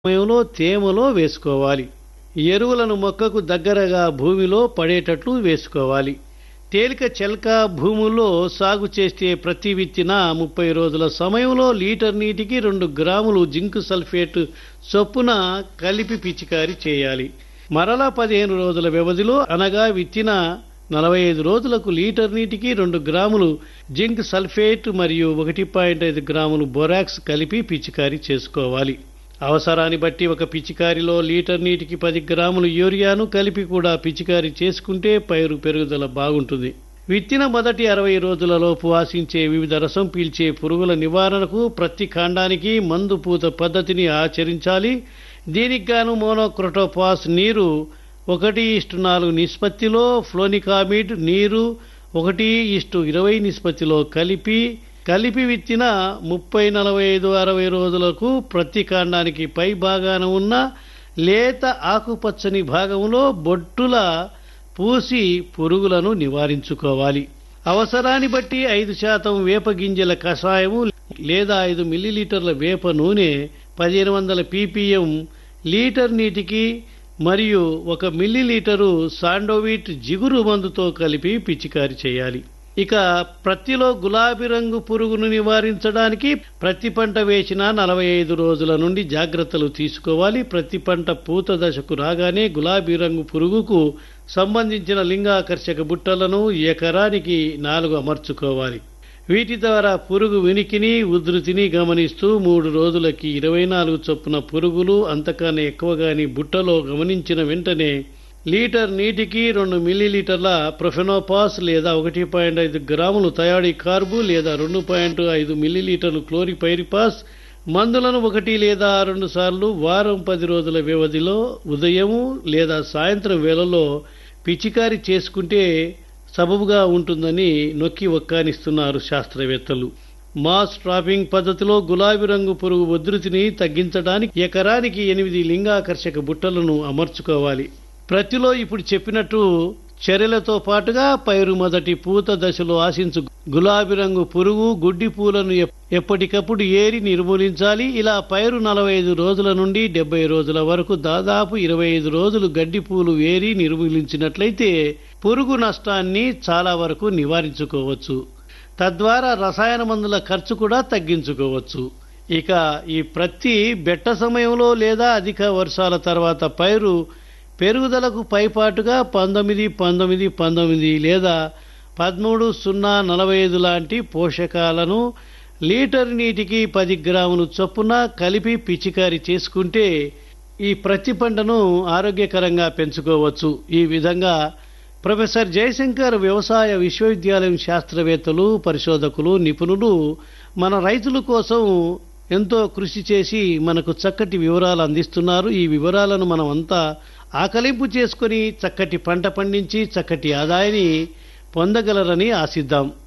సమయంలో తేమలో వేసుకోవాలి ఎరువులను మొక్కకు దగ్గరగా భూమిలో పడేటట్లు వేసుకోవాలి తేలిక చెల్క భూముల్లో సాగు చేస్తే ప్రతి విత్తిన ముప్పై రోజుల సమయంలో లీటర్ నీటికి రెండు గ్రాములు జింక్ సల్ఫేట్ చొప్పున కలిపి పిచికారీ చేయాలి మరలా పదిహేను రోజుల వ్యవధిలో అనగా విత్తిన నలభై ఐదు రోజులకు లీటర్ నీటికి రెండు గ్రాములు జింక్ సల్ఫేట్ మరియు ఒకటి పాయింట్ ఐదు గ్రాములు బొరాక్స్ కలిపి పిచికారీ చేసుకోవాలి అవసరాన్ని బట్టి ఒక పిచికారిలో లీటర్ నీటికి పది గ్రాములు యూరియాను కలిపి కూడా పిచికారీ చేసుకుంటే పైరు పెరుగుదల బాగుంటుంది విత్తిన మొదటి అరవై రోజులలోపు ఆశించే వివిధ రసం పీల్చే పురుగుల నివారణకు ప్రతి కాండానికి మందు పూత పద్ధతిని ఆచరించాలి దీనికి గాను మోనోక్రోటోపాస్ నీరు ఒకటి ఇష్టు నాలుగు నిష్పత్తిలో ఫ్లోనికామిడ్ నీరు ఒకటి ఇష్టు ఇరవై నిష్పత్తిలో కలిపి కలిపి విత్తిన ముప్పై నలభై ఐదు అరవై రోజులకు ప్రతి కాండానికి పై భాగాన ఉన్న లేత ఆకుపచ్చని భాగంలో బొట్టుల పూసి పురుగులను నివారించుకోవాలి అవసరాన్ని బట్టి ఐదు శాతం వేప గింజల కషాయము లేదా ఐదు మిల్లీలీటర్ల వేప నూనె పదిహేను వందల పీపీఎం లీటర్ నీటికి మరియు ఒక మిల్లీలీటరు సాండోవిట్ జిగురు మందుతో కలిపి పిచికారి చేయాలి ఇక ప్రత్తిలో గులాబీ రంగు పురుగును నివారించడానికి ప్రతి పంట వేసిన నలభై ఐదు రోజుల నుండి జాగ్రత్తలు తీసుకోవాలి ప్రతి పంట పూత దశకు రాగానే గులాబీ రంగు పురుగుకు సంబంధించిన లింగాకర్షక బుట్టలను ఎకరానికి నాలుగు అమర్చుకోవాలి వీటి ద్వారా పురుగు వినికిని ఉధృతిని గమనిస్తూ మూడు రోజులకి ఇరవై నాలుగు చొప్పున పురుగులు అంతకన్నా ఎక్కువగాని బుట్టలో గమనించిన వెంటనే లీటర్ నీటికి రెండు మిల్లీలీటర్ల ప్రొఫెనోపాస్ లేదా ఒకటి పాయింట్ ఐదు గ్రాములు థయాడి కార్బు లేదా రెండు పాయింట్ ఐదు మిల్లీలీటర్లు క్లోరిపైరిపాస్ మందులను ఒకటి లేదా రెండు సార్లు వారం పది రోజుల వ్యవధిలో ఉదయము లేదా సాయంత్రం వేళలో పిచికారి చేసుకుంటే సబబుగా ఉంటుందని నొక్కి ఒక్కానిస్తున్నారు శాస్త్రవేత్తలు మాస్ ట్రాపింగ్ పద్ధతిలో గులాబీ రంగు పురుగు ఉధృతిని తగ్గించడానికి ఎకరానికి ఎనిమిది లింగాకర్షక బుట్టలను అమర్చుకోవాలి ప్రతిలో ఇప్పుడు చెప్పినట్టు చర్యలతో పాటుగా పైరు మొదటి పూత దశలో ఆశించు గులాబీ రంగు పురుగు గుడ్డి పూలను ఎప్పటికప్పుడు ఏరి నిర్మూలించాలి ఇలా పైరు నలభై ఐదు రోజుల నుండి డెబ్బై రోజుల వరకు దాదాపు ఇరవై ఐదు రోజులు గడ్డి పూలు ఏరి నిర్మూలించినట్లయితే పురుగు నష్టాన్ని చాలా వరకు నివారించుకోవచ్చు తద్వారా రసాయన మందుల ఖర్చు కూడా తగ్గించుకోవచ్చు ఇక ఈ ప్రతి బెట్ట సమయంలో లేదా అధిక వర్షాల తర్వాత పైరు పెరుగుదలకు పైపాటుగా పంతొమ్మిది పంతొమ్మిది పంతొమ్మిది లేదా పదమూడు సున్నా నలభై ఐదు లాంటి పోషకాలను లీటర్ నీటికి పది గ్రాములు చొప్పున కలిపి పిచికారి చేసుకుంటే ఈ ప్రతి పంటను ఆరోగ్యకరంగా పెంచుకోవచ్చు ఈ విధంగా ప్రొఫెసర్ జయశంకర్ వ్యవసాయ విశ్వవిద్యాలయం శాస్త్రవేత్తలు పరిశోధకులు నిపుణులు మన రైతుల కోసం ఎంతో కృషి చేసి మనకు చక్కటి వివరాలు అందిస్తున్నారు ఈ వివరాలను మనం అంతా ఆకలింపు చేసుకుని చక్కటి పంట పండించి చక్కటి ఆదాయాన్ని పొందగలరని ఆశిద్దాం